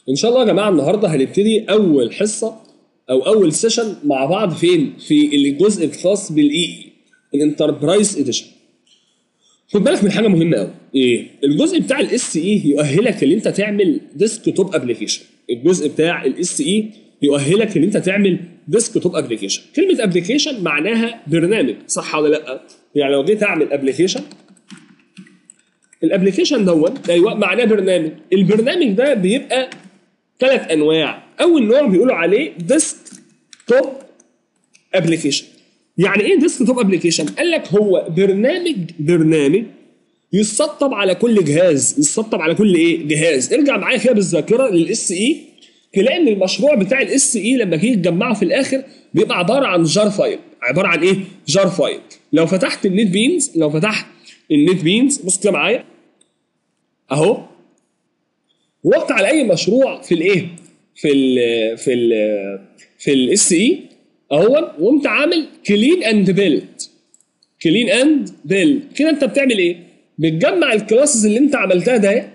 ان شاء الله يا جماعه النهارده هنبتدي اول حصه او اول سيشن مع بعض فين في الجزء الخاص بالاي الانتربرايز اديشن خد بالك من حاجه مهمه قوي ايه الجزء بتاع الاس اي يؤهلك ان انت تعمل ديسك توب ابلكيشن الجزء بتاع الاس اي يؤهلك ان انت تعمل ديسك توب ابلكيشن كلمه ابلكيشن معناها برنامج صح ولا لا يعني لو جيت اعمل ابلكيشن الابلكيشن دوت ايوه معناه برنامج البرنامج ده بيبقى ثلاث انواع اول نوع بيقولوا عليه ديسك توب ابلكيشن يعني ايه ديسك توب ابلكيشن قال لك هو برنامج برنامج يسطب على كل جهاز يسطب على كل ايه جهاز ارجع معايا كده بالذاكره للاس اي تلاقي ان المشروع بتاع الاس اي لما جه تجمعه في الاخر بيبقى عباره عن جار فايل عباره عن ايه جار فايل لو فتحت النت بينز لو فتحت النت بينز بص كده معايا اهو ورحت على اي مشروع في الايه في ال في ال في الاس اي اهو وقمت عامل كلين اند بيلد كلين اند بيلد كده انت بتعمل ايه بتجمع الكلاسز اللي انت عملتها ده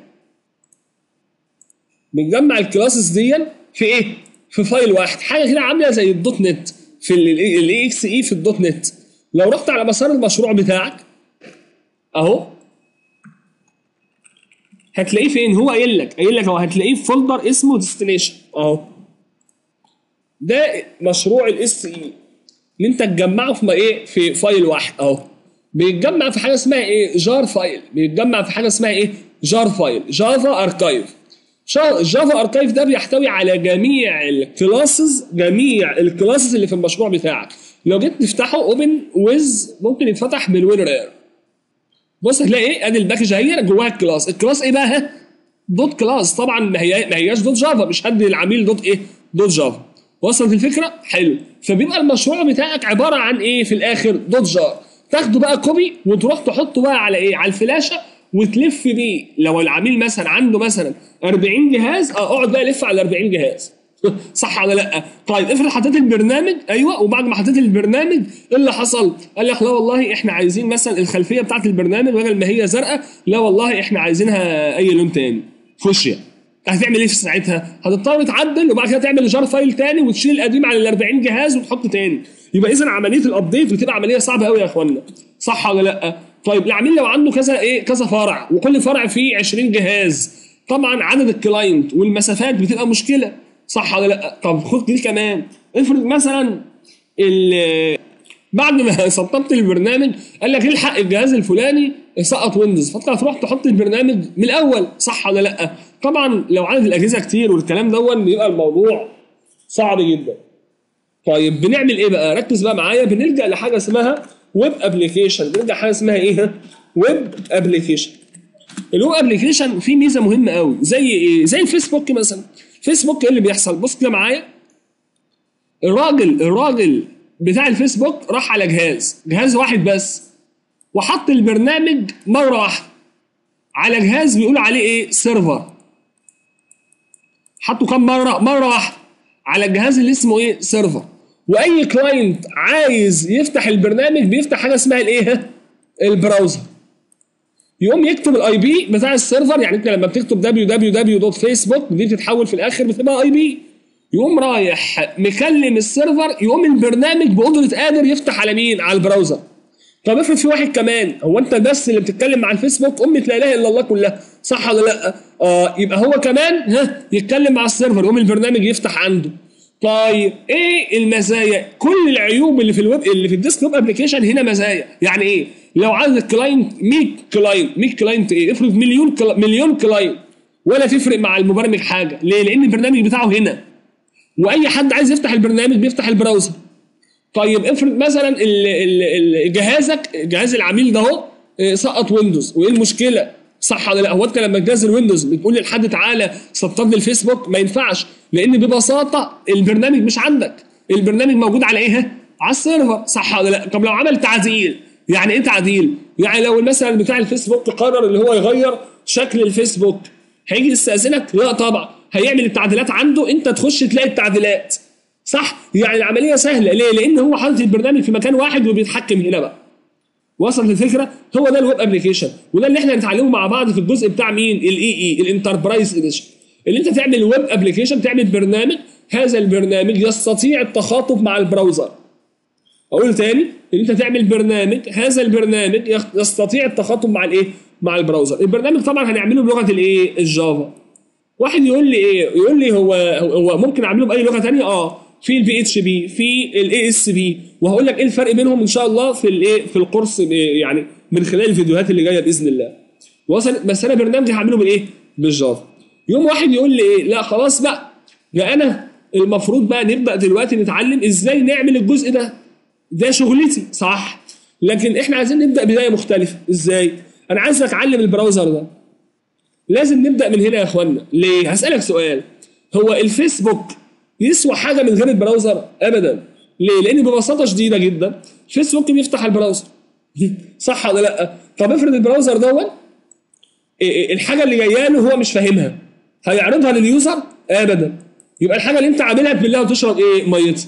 بتجمع الكلاسز دي في ايه في فايل واحد حاجه كده عامله زي الدوت نت في الاي اكس اي في الدوت نت لو رحت على مسار المشروع بتاعك اهو هتلاقيه فين هو قايل لك قايل لك هو هتلاقيه في فولدر اسمه ديستنيشن اهو ده مشروع الاس اي اللي انت تجمعه في ايه في فايل واحد اهو بيتجمع في حاجه اسمها ايه جار فايل بيتجمع في حاجه اسمها ايه جار فايل جافا اركايف جافا اركايف ده بيحتوي على جميع الكلاسز جميع الكلاسز اللي في المشروع بتاعك لو جيت تفتحه اوبن ويز ممكن يتفتح بالوينر اير بص هتلاقي ايه ادي الباكج اهي جواها الكلاس الكلاس ايه بقى ها دوت كلاس طبعا ما هي ما هياش دوت جافا مش هدي العميل دوت ايه دوت جافا وصلت الفكره حلو فبيبقى المشروع بتاعك عباره عن ايه في الاخر دوت جار تاخده بقى كوبي وتروح تحطه بقى على ايه على الفلاشه وتلف بيه لو العميل مثلا عنده مثلا 40 جهاز اه اقعد بقى لف على 40 جهاز صح ولا لا؟ طيب افرض حطيت البرنامج ايوه وبعد ما حطيت البرنامج ايه اللي حصل؟ قال لك لا والله احنا عايزين مثلا الخلفيه بتاعت البرنامج بدل ما هي زرقاء لا والله احنا عايزينها اي لون تاني فوشيا هتعمل ايه في ساعتها؟ هتضطر تعدل وبعد كده تعمل جار فايل تاني وتشيل القديم على ال 40 جهاز وتحط تاني يبقى اذا عمليه الابديت بتبقى عمليه صعبه قوي يا اخوانا صح ولا لا؟ طيب العميل لو عنده كذا ايه كذا فرع وكل فرع فيه 20 جهاز طبعا عدد الكلاينت والمسافات بتبقى مشكله صح ولا لا؟ طب خد دي كمان افرض مثلا بعد ما سطبت البرنامج قال لك الحق الجهاز الفلاني سقط ويندوز فانت هتروح تحط البرنامج من الاول صح ولا لا؟ طبعا لو عدد الاجهزه كتير والكلام دون بيبقى الموضوع صعب جدا. طيب بنعمل ايه بقى؟ ركز بقى معايا بنلجا لحاجه اسمها ويب ابلكيشن بنلجا حاجه اسمها ايه؟ ويب ابلكيشن. الويب ابلكيشن فيه ميزه مهمه قوي زي ايه؟ زي الفيسبوك مثلا. فيسبوك ايه اللي بيحصل؟ بص كده معايا الراجل الراجل بتاع الفيسبوك راح على جهاز جهاز واحد بس وحط البرنامج مره واحده على جهاز بيقول عليه ايه سيرفر حطه كام مره مره واحده على الجهاز اللي اسمه ايه سيرفر واي كلاينت عايز يفتح البرنامج بيفتح حاجه اسمها الايه البراوزر يقوم يكتب الاي بي بتاع السيرفر يعني انت لما بتكتب www.facebook دي بتتحول في الاخر بتبقى اي بي يقوم رايح مكلم السيرفر يقوم البرنامج بقدره قادر يفتح على مين على البراوزر طب افرض في واحد كمان هو انت بس اللي بتتكلم مع الفيسبوك امة لا اله الا الله كلها صح ولا لا اه يبقى هو كمان ها يتكلم مع السيرفر يقوم البرنامج يفتح عنده طيب ايه المزايا كل العيوب اللي في الويب اللي في الديسكتوب ابلكيشن هنا مزايا يعني ايه لو عدد الكلاينت 100 كلاينت 100 كلاينت ايه افرض مليون كلا مليون كلاينت ولا تفرق مع المبرمج حاجه ليه لان البرنامج بتاعه هنا واي حد عايز يفتح البرنامج بيفتح البراوزر طيب افرض مثلا ال ال جهازك جهاز العميل ده اهو سقط ويندوز وايه المشكله صح ولا لا هو انت لما تنزل ويندوز بتقول لحد تعالى سطب لي الفيسبوك ما ينفعش لان ببساطه البرنامج مش عندك البرنامج موجود على ايه على السيرفر صح ولا لا طب لو عمل تعديل يعني ايه تعديل يعني لو مثلا بتاع الفيسبوك قرر اللي هو يغير شكل الفيسبوك هيجي يستاذنك لا طبعا هيعمل التعديلات عنده انت تخش تلاقي التعديلات صح يعني العمليه سهله ليه لان هو حاطط البرنامج في مكان واحد وبيتحكم هنا بقى وصلت الفكره هو ده الويب ابلكيشن وده اللي احنا هنتعلمه مع بعض في الجزء بتاع مين الاي اي الانتربرايز اديشن اللي انت تعمل ويب ابلكيشن تعمل برنامج هذا البرنامج يستطيع التخاطب مع البراوزر اقول تاني ان انت تعمل برنامج هذا البرنامج يخ- يستطيع التخاطب مع الايه مع البراوزر البرنامج طبعا هنعمله بلغه الايه الجافا واحد يقول لي ايه يقول لي هو هو ممكن اعمله باي لغه تانية اه في البي اتش بي في الاي اس بي وهقول لك ايه الفرق بينهم ان شاء الله في الايه في القرص إيه يعني من خلال الفيديوهات اللي جايه باذن الله وصل بس انا برنامجي هعمله بالايه بالجافا يوم واحد يقول لي ايه لا خلاص بقى ده انا المفروض بقى نبدا دلوقتي نتعلم ازاي نعمل الجزء ده ده شغلتي صح لكن احنا عايزين نبدا بدايه مختلفه ازاي انا عايز اتعلم البراوزر ده لازم نبدا من هنا يا اخوانا ليه هسالك سؤال هو الفيسبوك يسوى حاجه من غير البراوزر ابدا ليه لان ببساطه شديده جدا فيسبوك بيفتح البراوزر صح ولا لا طب افرض البراوزر دون إيه- إيه الحاجه اللي جايه له هو مش فاهمها هيعرضها لليوزر ابدا يبقى الحاجه اللي انت عاملها تبلها وتشرب ايه ميتها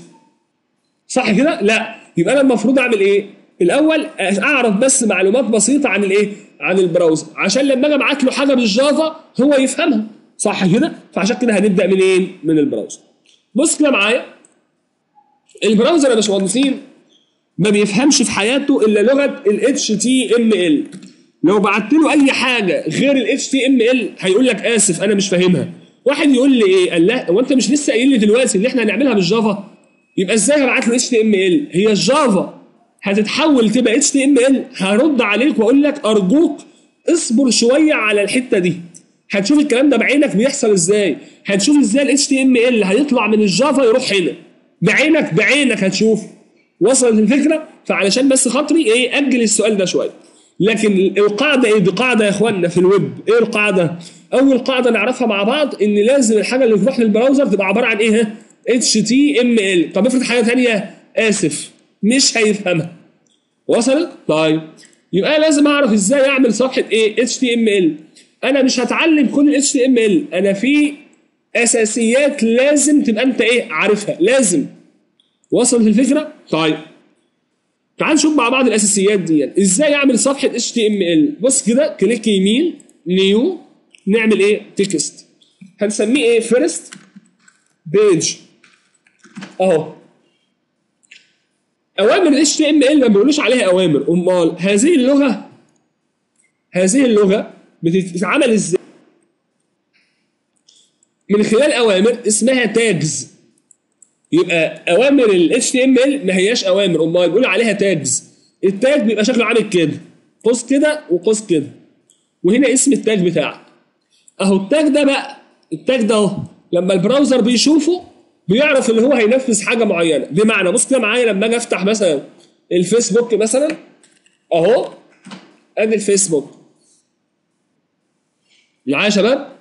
صح كده لا يبقى انا المفروض اعمل ايه الاول اعرف بس معلومات بسيطه عن الايه عن البراوزر عشان لما اجي ابعت له حاجه بالجافا هو يفهمها صح كده فعشان كده هنبدا منين من البراوزر بص كده معايا البراوزر يا باشمهندسين ما بيفهمش في حياته الا لغه ال HTML لو بعت له اي حاجه غير ال HTML هيقول لك اسف انا مش فاهمها واحد يقول لي ايه قال لا هو انت مش لسه قايل لي دلوقتي اللي احنا هنعملها بالجافا يبقى ازاي هبعت له HTML هي الجافا هتتحول تبقى HTML هرد عليك واقول لك ارجوك اصبر شويه على الحته دي هتشوف الكلام ده بعينك بيحصل ازاي هتشوف ازاي ال HTML هيطلع من الجافا يروح هنا بعينك بعينك هتشوف وصلت الفكره فعلشان بس خاطري ايه اجل السؤال ده شويه لكن القاعده ايه دي قاعده يا اخوانا في الويب ايه القاعده اول قاعده نعرفها مع بعض ان لازم الحاجه اللي تروح للبراوزر تبقى عباره عن ايه HTML طب افرض حاجه ثانيه اسف مش هيفهمها وصلت طيب يبقى لازم اعرف ازاي اعمل صفحه ايه HTML انا مش هتعلم كل ال HTML انا في اساسيات لازم تبقى انت ايه عارفها لازم وصلت الفكره طيب تعال نشوف مع بعض الاساسيات دي ازاي اعمل صفحه HTML بص كده كليك يمين نيو نعمل ايه تكست هنسميه ايه فيرست بيج اهو اوامر ال HTML ما بيقولوش عليها اوامر امال هذه اللغه هذه اللغه بتتعمل ازاي من خلال اوامر اسمها تاجز يبقى اوامر ال HTML ما هياش اوامر امال بيقولوا عليها تاجز التاج بيبقى شكله عامل كده قوس كده وقوس كده وهنا اسم التاج بتاعك اهو التاج ده بقى التاج ده اهو لما البراوزر بيشوفه بيعرف ان هو هينفذ حاجه معينه بمعنى بص كده معايا لما اجي افتح مثلا الفيسبوك مثلا اهو ادي الفيسبوك معايا يا شباب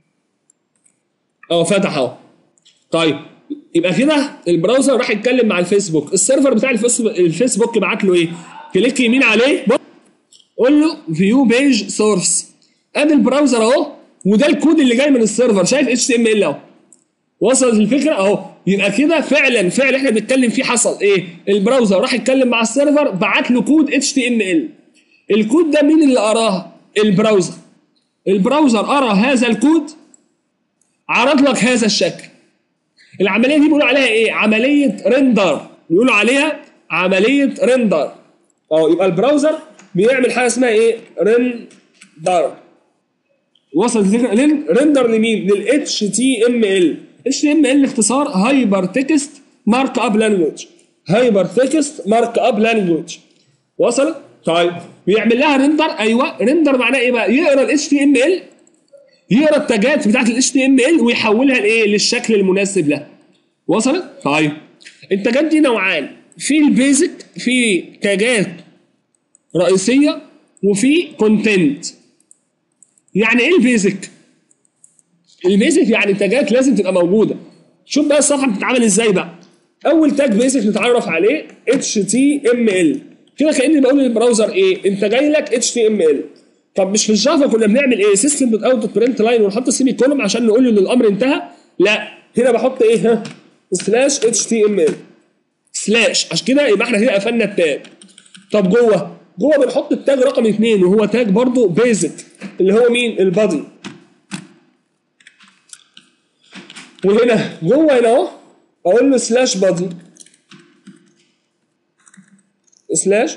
اهو فتح اهو طيب يبقى كده البراوزر راح يتكلم مع الفيسبوك السيرفر بتاع الفيسبوك الفيسبوك بعت له ايه كليك يمين عليه بص قول له فيو بيج سورس ادي البراوزر اهو وده الكود اللي جاي من السيرفر شايف اتش تي ام ال اهو وصلت الفكره اهو يبقى كده فعلا فعلا احنا بنتكلم فيه حصل ايه البراوزر راح يتكلم مع السيرفر بعت له كود اتش تي ام ال الكود ده مين اللي قراه البراوزر البراوزر قرا هذا الكود عرض لك هذا الشكل العمليه دي بيقولوا عليها ايه عمليه ريندر بيقولوا عليها عمليه ريندر اه يبقى البراوزر بيعمل حاجه اسمها ايه ريندر وصلت الفكره لين ريندر لمين لل HTML HTML اختصار هايبر تكست مارك اب لانجوج هايبر تكست مارك اب لانجوج وصلت طيب بيعمل لها ريندر ايوه ريندر معناه ايه بقى يقرا ال HTML يقرا التاجات بتاعت ال HTML ويحولها لايه للشكل المناسب لها وصلت طيب التاجات دي نوعان في البيزك في تاجات رئيسيه وفي كونتنت يعني ايه البيزك البيزك يعني تاجات لازم تبقى موجوده شوف بقى الصفحه بتتعمل ازاي بقى اول تاج بيزك نتعرف عليه HTML كده كاني بقول للبراوزر ايه انت جاي لك HTML طب مش في الجافا كنا بنعمل ايه سيستم دوت اوت برنت لاين ونحط سيمي كولوم عشان نقول له ان الامر انتهى لا هنا بحط ايه ها سلاش HTML سلاش عشان كده يبقى احنا كده قفلنا التاج طب جوه جوه بنحط التاج رقم اثنين وهو تاج برضو بيزك اللي هو مين البادي وهنا جوه هنا اهو اقول له سلاش بادي سلاش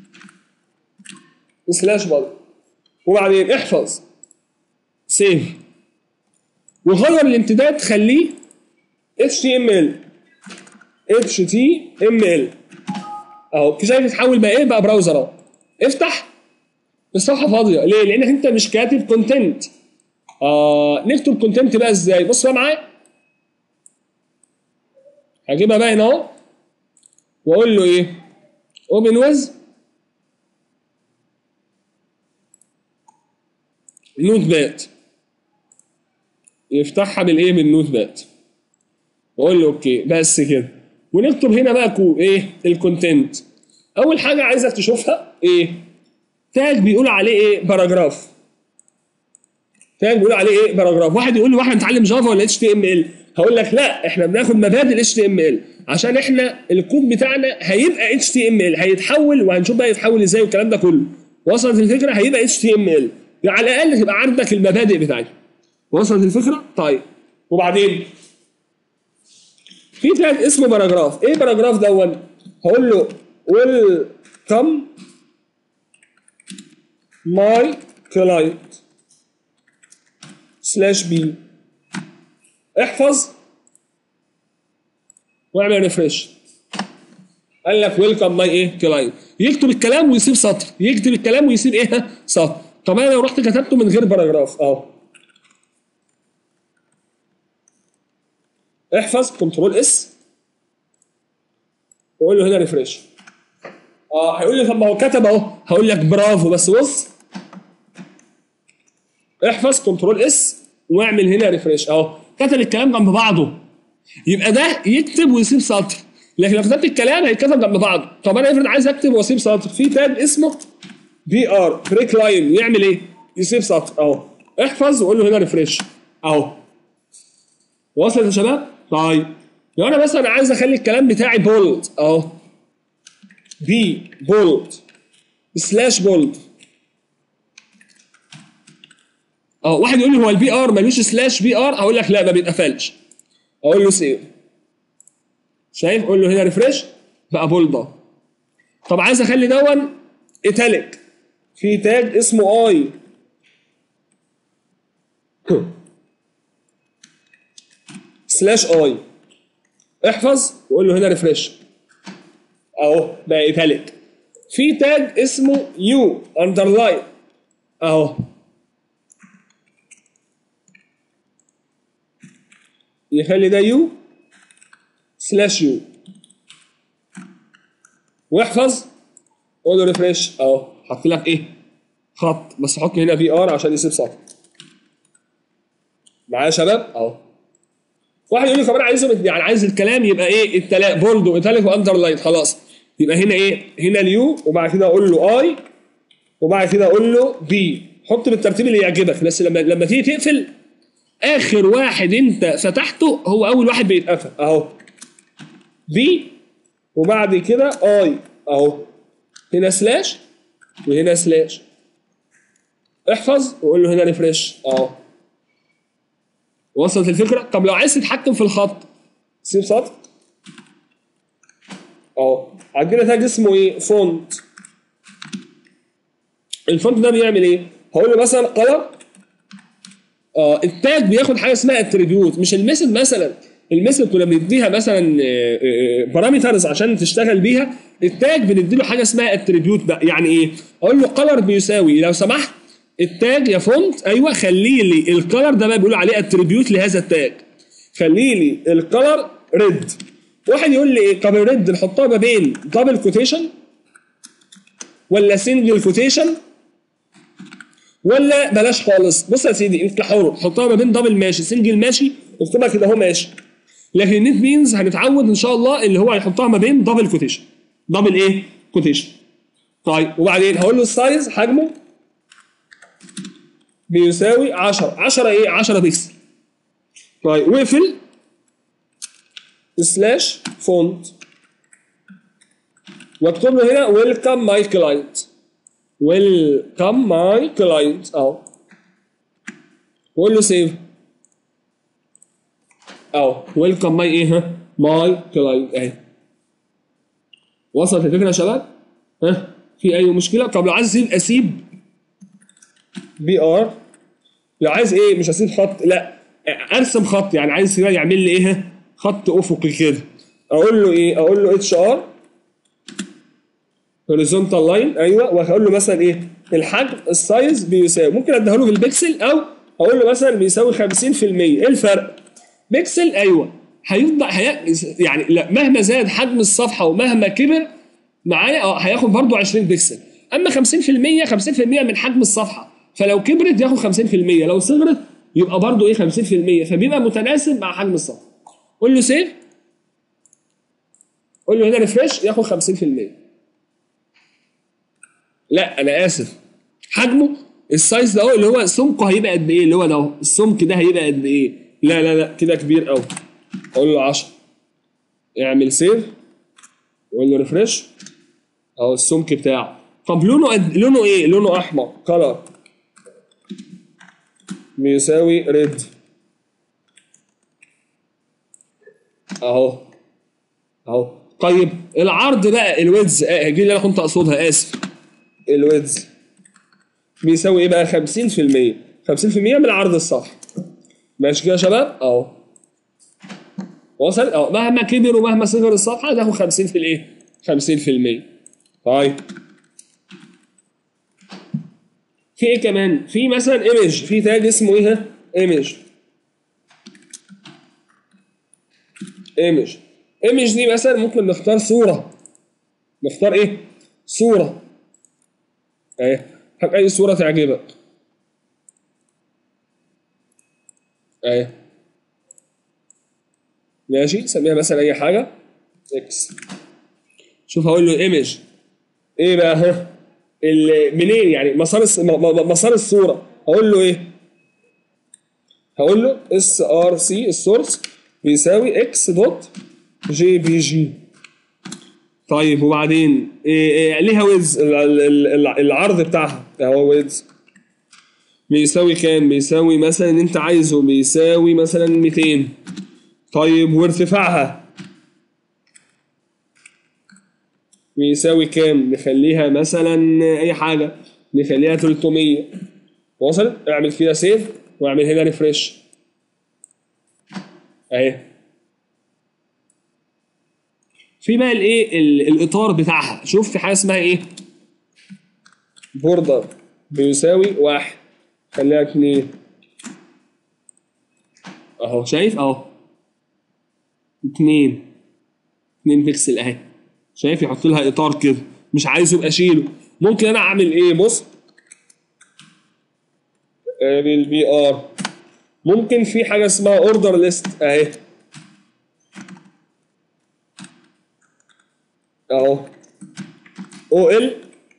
سلاش بادي وبعدين احفظ سيف وغير الامتداد خليه HTML HTML اهو شايف اتحول بقى ايه بقى براوزر اهو افتح الصفحه فاضيه ليه؟ لانك انت مش كاتب كونتنت آه نكتب كونتنت بقى ازاي؟ بص بقى معايا هجيبها بقى هنا اهو واقول له ايه؟ اوبن ويز نوت باد يفتحها بالايه بالنوت باد واقول له اوكي بس كده ونكتب هنا بقى كو ايه الكونتنت اول حاجه عايزك تشوفها ايه تاج بيقول عليه ايه باراجراف تاج بيقول عليه ايه باراجراف واحد يقول لي واحد نتعلم جافا ولا اتش تي ام ال هقول لك لا احنا بناخد مبادئ الاتش تي ام ال عشان احنا الكود بتاعنا هيبقى اتش تي ام ال هيتحول وهنشوف بقى يتحول ازاي والكلام ده كله وصلت الفكره هيبقى اتش تي ام ال على الاقل تبقى عندك المبادئ بتاعتها وصلت الفكره طيب وبعدين في تاج اسمه باراجراف ايه باراجراف دون هقول له ويلكم ماي كلاينت سلاش بي احفظ واعمل ريفرش قال لك ويلكم ماي ايه كلاينت يكتب الكلام ويسيب سطر يكتب الكلام ويسيب ايه سطر طب انا لو رحت كتبته من غير باراجراف اهو احفظ كنترول اس وقول له هنا ريفرش اه هيقول لي طب ما هو كتب اهو هقول لك برافو بس بص احفظ كنترول اس واعمل هنا ريفرش اهو كتب الكلام جنب بعضه يبقى ده يكتب ويسيب سطر لكن لو كتبت الكلام هيتكتب جنب بعضه طب انا افرض عايز اكتب واسيب سطر في تاب اسمه بي ار بريك لاين يعمل ايه؟ يسيب سطر اهو احفظ وقول له هنا ريفرش اهو وصلت يا شباب؟ طيب لو انا مثلا عايز اخلي الكلام بتاعي بولد اهو بي بولد سلاش بولد اه واحد يقول لي هو البي ار ملوش سلاش بي ار اقول لك لا ما بيتقفلش اقول له سيف شايف اقول له هنا ريفرش بقى بولد اهو طب عايز اخلي دون ايتاليك في تاج اسمه اي سلاش اي احفظ وقول له هنا ريفرش اهو بقى ايتاليك في تاج اسمه يو اندرلاين اهو يخلي ده يو سلاش يو واحفظ قول له ريفرش اهو حط لك ايه خط بس حط هنا في ار عشان يسيب سطر معايا يا شباب اهو واحد يقول لي طب انا عايزه يعني عايز الكلام يبقى ايه التلا بولد وايتاليك واندرلاين خلاص يبقى هنا ايه هنا اليو وبعد كده اقول له اي وبعد كده اقول له بي حط بالترتيب اللي يعجبك بس لما لما تيجي تقفل اخر واحد انت فتحته هو اول واحد بيتقفل اهو بي وبعد كده اي اهو هنا سلاش وهنا سلاش احفظ وقول له هنا ريفرش اهو وصلت الفكره طب لو عايز تتحكم في الخط سيب سطر اهو عندنا تاج اسمه ايه فونت الفونت ده بيعمل ايه هقول له مثلا قلم اه التاج بياخد حاجه اسمها اتريبيوت مش الميثود مثلا الميثود كنا بنديها مثلا بارامترز عشان تشتغل بيها التاج بنديله حاجه اسمها اتريبيوت بقى يعني ايه اقول له قلر بيساوي لو سمحت التاج يا فونت ايوه خلي لي الكلر ده بقى بيقولوا عليه اتريبيوت لهذا التاج خلي لي الكلر ريد واحد يقول لي ايه طب الريد نحطها ما بين دبل كوتيشن ولا سنجل كوتيشن ولا بلاش خالص بص يا سيدي انت حر حطها ما بين دبل ماشي سنجل ماشي اكتبها كده اهو ماشي لكن النت مينز هنتعود ان شاء الله اللي هو هيحطها ما بين دبل كوتيشن دبل ايه كوتيشن طيب وبعدين هقول له السايز حجمه بيساوي 10 10 ايه 10 بكسل طيب واقفل سلاش فونت واكتب له هنا ويلكم ماي كلاينت ويلكم ماي كلاينت اهو واقول له سيف اهو ويلكم ماي ايه ها ماي كلاينت اهي وصلت الفكره يا شباب ها في اي مشكله طب لو عايز اسيب اسيب بي ار لو عايز ايه مش اسيب خط لا ارسم خط يعني عايز كده يعمل لي ايه ها؟ خط افقي كده اقول له ايه اقول له اتش ار هوريزونتال لاين ايوه وهقول له مثلا ايه الحجم السايز بيساوي ممكن اديها له بالبكسل او اقول له مثلا بيساوي 50% ايه الفرق بكسل ايوه هيفضل هي... يعني لا مهما زاد حجم الصفحه ومهما كبر معايا اه هياخد برضه 20 بكسل اما 50% 50% من حجم الصفحه فلو كبرت ياخد 50% لو صغرت يبقى برضه ايه 50% فبيبقى متناسب مع حجم الصفحه قول له سيف قول له هنا ريفريش ياخد 50% لا انا اسف حجمه السايز ده اهو اللي هو سمكه هيبقى قد ايه اللي هو ده اهو السمك ده هيبقى قد ايه لا لا لا كده كبير قوي اقول له 10 اعمل سيف واقول له ريفريش اهو السمك بتاعه طب لونه قد لونه ايه لونه احمر كلر بيساوي ريد اهو اهو طيب العرض بقى الويدز آه دي اللي انا كنت اقصدها اسف الويدز بيساوي ايه بقى 50% 50% من عرض السطح ماشي كده يا شباب اهو وصل اه مهما كبر ومهما صغر الصفحه تاخد 50 في الايه 50% طيب في ايه كمان في مثلا ايمج في تاج اسمه ايه ايمج ايمج ايمج دي مثلا ممكن نختار صوره نختار ايه صوره اهي هات اي صوره تعجبك اهي ماشي سميها مثلا اي حاجه اكس شوف هقول له ايمج ايه بقى ها ال- منين يعني مسار الس- م- م- مسار الصوره هقول له ايه هقول له اس ار سي السورس بيساوي اكس دوت جي بي جي طيب وبعدين إيه إيه ليها ويدز ال- ال- ال- العرض بتاعها اهو ويدز بيساوي كام بيساوي مثلا انت عايزه بيساوي مثلا 200 طيب وارتفاعها بيساوي كام نخليها مثلا اي حاجه نخليها 300 وصل اعمل كده سيف واعمل هنا ريفريش اهي في بقى الايه ال- الاطار بتاعها شوف في حاجه اسمها ايه بوردر بيساوي واحد خليها اتنين اهو شايف اهو اتنين اتنين بيكسل اهي شايف يحط لها اطار كده مش عايزه يبقى اشيله ممكن انا اعمل ايه بص ادي البي ار ممكن في حاجه اسمها اوردر ليست اهي اهو او ال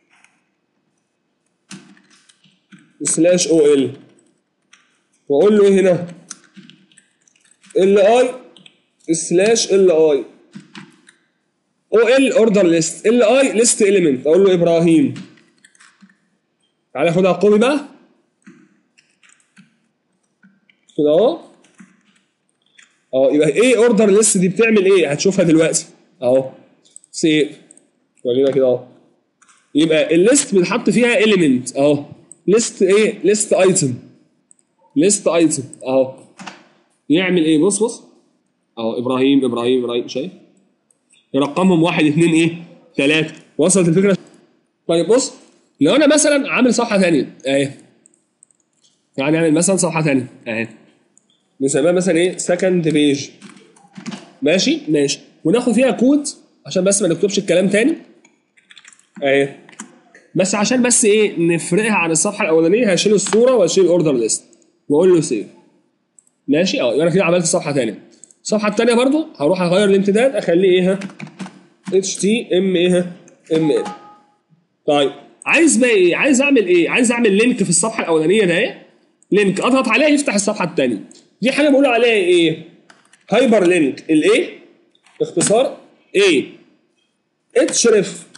سلاش او ال واقول له ايه هنا ال اي سلاش ال اي او ال اوردر ليست ال اي ليست اليمنت اقول له ابراهيم تعالى خدها كوبي بقى كده اهو اهو يبقى ايه اوردر ليست دي بتعمل ايه هتشوفها دلوقتي اهو سيف ورينا كده اهو يبقى الليست بنحط فيها اليمنت اهو ليست ايه ليست ايتم ليست ايتم اهو يعمل ايه بص بص اهو ابراهيم ابراهيم ابراهيم شايف يرقمهم واحد اثنين ايه ثلاثة وصلت الفكرة طيب بص لو انا مثلا عامل صفحة ثانية اهي يعني اعمل مثلا صفحة ثانية اهي نسميها مثلا ايه سكند بيج ماشي ماشي وناخد فيها كود عشان بس ما نكتبش الكلام تاني اهي بس عشان بس ايه نفرقها عن الصفحه الاولانيه هشيل الصوره واشيل الاوردر ليست واقول له سيف ماشي اه يبقى انا كده عملت صفحه ثانيه الصفحه الثانيه برضو هروح اغير الامتداد اخليه ايه ها اتش تي ام ايه ها ام ال طيب عايز بقى ايه عايز اعمل ايه عايز اعمل لينك في الصفحه الاولانيه ده ايه لينك اضغط عليها يفتح الصفحه الثانيه دي حاجه بقول عليها ايه هايبر لينك الايه اختصار ايه اتش ريف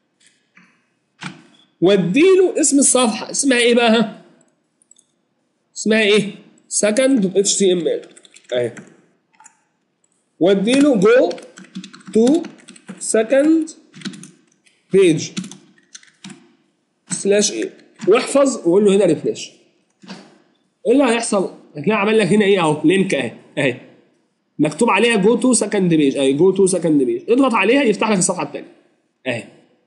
واديله اسم الصفحه اسمها ايه بقى ها اسمها ايه سكند اتش تي ام ال اهي واديله جو تو سكند بيج سلاش ايه واحفظ وقول له هنا ريفريش ايه اللي هيحصل؟ هتلاقي عمل لك هنا ايه اهو لينك اهي اهي مكتوب عليها جو تو سكند بيج اهي جو تو سكند بيج اضغط عليها يفتح لك الصفحه الثانيه اهي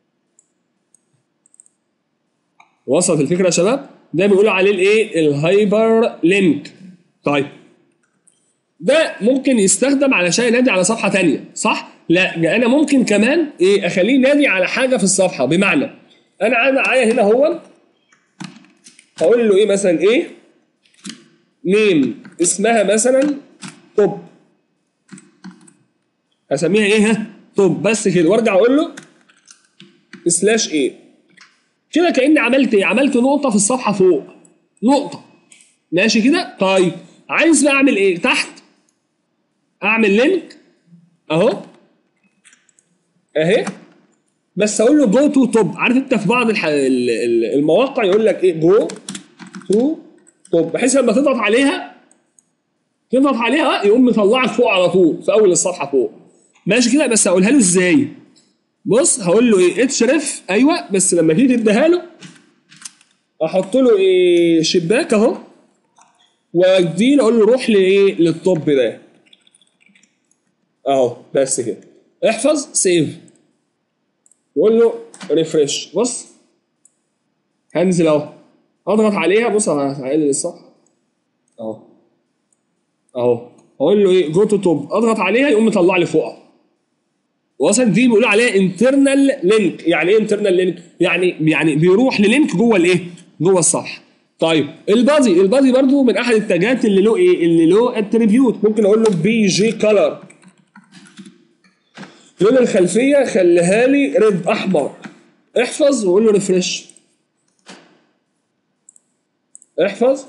وصلت الفكره يا شباب ده بيقولوا عليه الايه الهايبر لينك طيب ده ممكن يستخدم علشان ينادي على صفحه ثانيه صح لا ده انا ممكن كمان ايه اخليه ينادي على حاجه في الصفحه بمعنى انا عندي معايا هنا هو هقول له ايه مثلا ايه نيم اسمها مثلا توب هسميها ايه ها توب بس كده وارجع اقول له سلاش ايه كده كاني عملت ايه عملت نقطه في الصفحه فوق نقطه ماشي كده طيب عايز بقى اعمل ايه تحت اعمل لينك اهو اهي بس اقول له جو تو توب عارف انت في بعض الح... ال- ال- المواقع يقول لك ايه جو تو توب بحيث لما تضغط عليها تضغط عليها يقوم مطلعك فوق على طول في اول الصفحه فوق ماشي كده بس هقولها له ازاي بص هقول له ايه اتشرف ايوه بس لما تيجي تديها له احط له ايه شباك اهو واديه اقول له روح لايه للتوب ده اهو بس كده احفظ سيف وقول له ريفرش بص هنزل اهو اضغط عليها بص انا هقلل الصفحه اهو اهو اقول له ايه جو تو توب اضغط عليها يقوم مطلع لي فوق وصل دي بيقولوا عليها انترنال لينك يعني ايه انترنال لينك يعني يعني بيروح للينك جوه الايه جوه الصفحه طيب البادي البادي برضو من احد التاجات اللي له ايه اللي له اتريبيوت ممكن اقول له بي جي كلر لون الخلفيه خليها لي ريد احمر احفظ وقول له ريفرش احفظ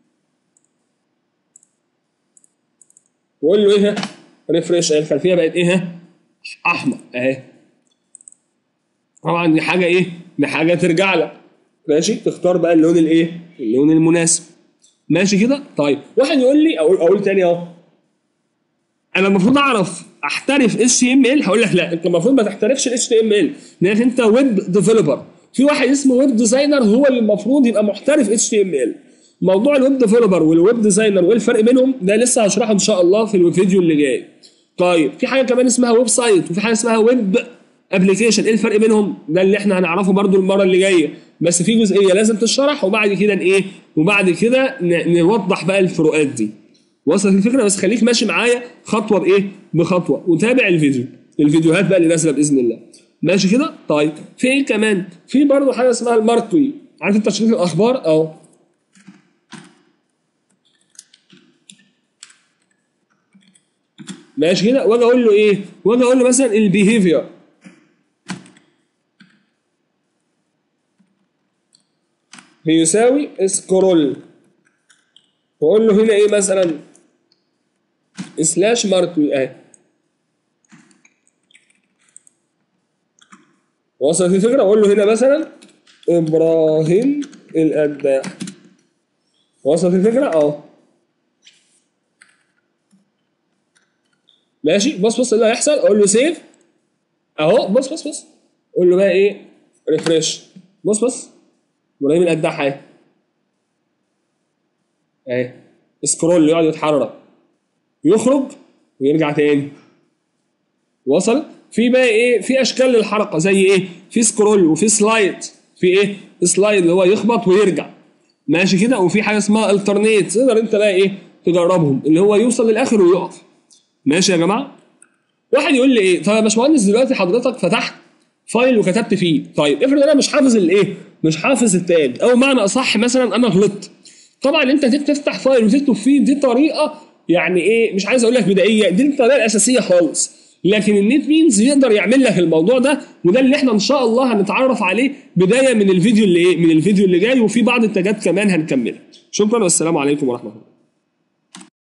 وقول له ايه ريفرش الخلفيه بقت ايه احمر اهي طبعا دي حاجه ايه دي حاجه ترجع لك ماشي تختار بقى اللون الايه اللون المناسب ماشي كده طيب واحد يقول لي اقول اقول تاني اهو انا المفروض اعرف احترف اتش تي ام ال هقول لك لا انت المفروض ما تحترفش الاتش تي ام ال لانك انت ويب ديفلوبر في واحد اسمه ويب ديزاينر هو اللي المفروض يبقى محترف اتش تي ام ال موضوع الويب ديفلوبر والويب ديزاينر والفرق بينهم ده لسه هشرحه ان شاء الله في الفيديو اللي جاي طيب في حاجه كمان اسمها ويب سايت وفي حاجه اسمها ويب ابلكيشن ايه الفرق بينهم ده اللي احنا هنعرفه برضو المره اللي جايه بس في جزئيه لازم تشرح وبعد كده ايه وبعد كده ن- نوضح بقى الفروقات دي وصلت الفكره بس خليك ماشي معايا خطوه بايه بخطوه وتابع الفيديو الفيديوهات بقى اللي نازله باذن الله ماشي كده طيب في ايه كمان في برضو حاجه اسمها الماركتوي عارف انت شريط الاخبار اهو ماشي كده واجي اقول له ايه واجي اقول له مثلا البيهيفير بيساوي سكرول واقول له هنا ايه مثلا سلاش ماركوي اهي وصلت الفكره اقول له هنا مثلا ابراهيم القداح وصلت الفكره اهو ماشي بص بص اللي هيحصل اقول له سيف اهو بص بص بص قول له بقى ايه ريفرش بص بص ابراهيم القداح اهي اهي سكرول يقعد يتحرك يخرج ويرجع تاني وصل في بقى ايه في اشكال للحركه زي ايه في سكرول وفي سلايد في ايه سلايد اللي هو يخبط ويرجع ماشي كده وفي حاجه اسمها الترنيت تقدر انت بقى ايه تجربهم اللي هو يوصل للاخر ويقف ماشي يا جماعه واحد يقول لي ايه طب يا باشمهندس دلوقتي حضرتك فتحت فايل وكتبت فيه طيب افرض انا مش حافظ الايه مش حافظ التاج او معنى اصح مثلا انا غلطت طبعا انت تفتح فايل وتكتب فيه دي طريقه يعني ايه مش عايز اقول لك بدائيه دي الطريقه الاساسيه خالص لكن النت مينز يقدر يعمل لك الموضوع ده وده اللي احنا ان شاء الله هنتعرف عليه بدايه من الفيديو اللي ايه من الفيديو اللي جاي وفي بعض التاجات كمان هنكملها شكرا والسلام عليكم ورحمه الله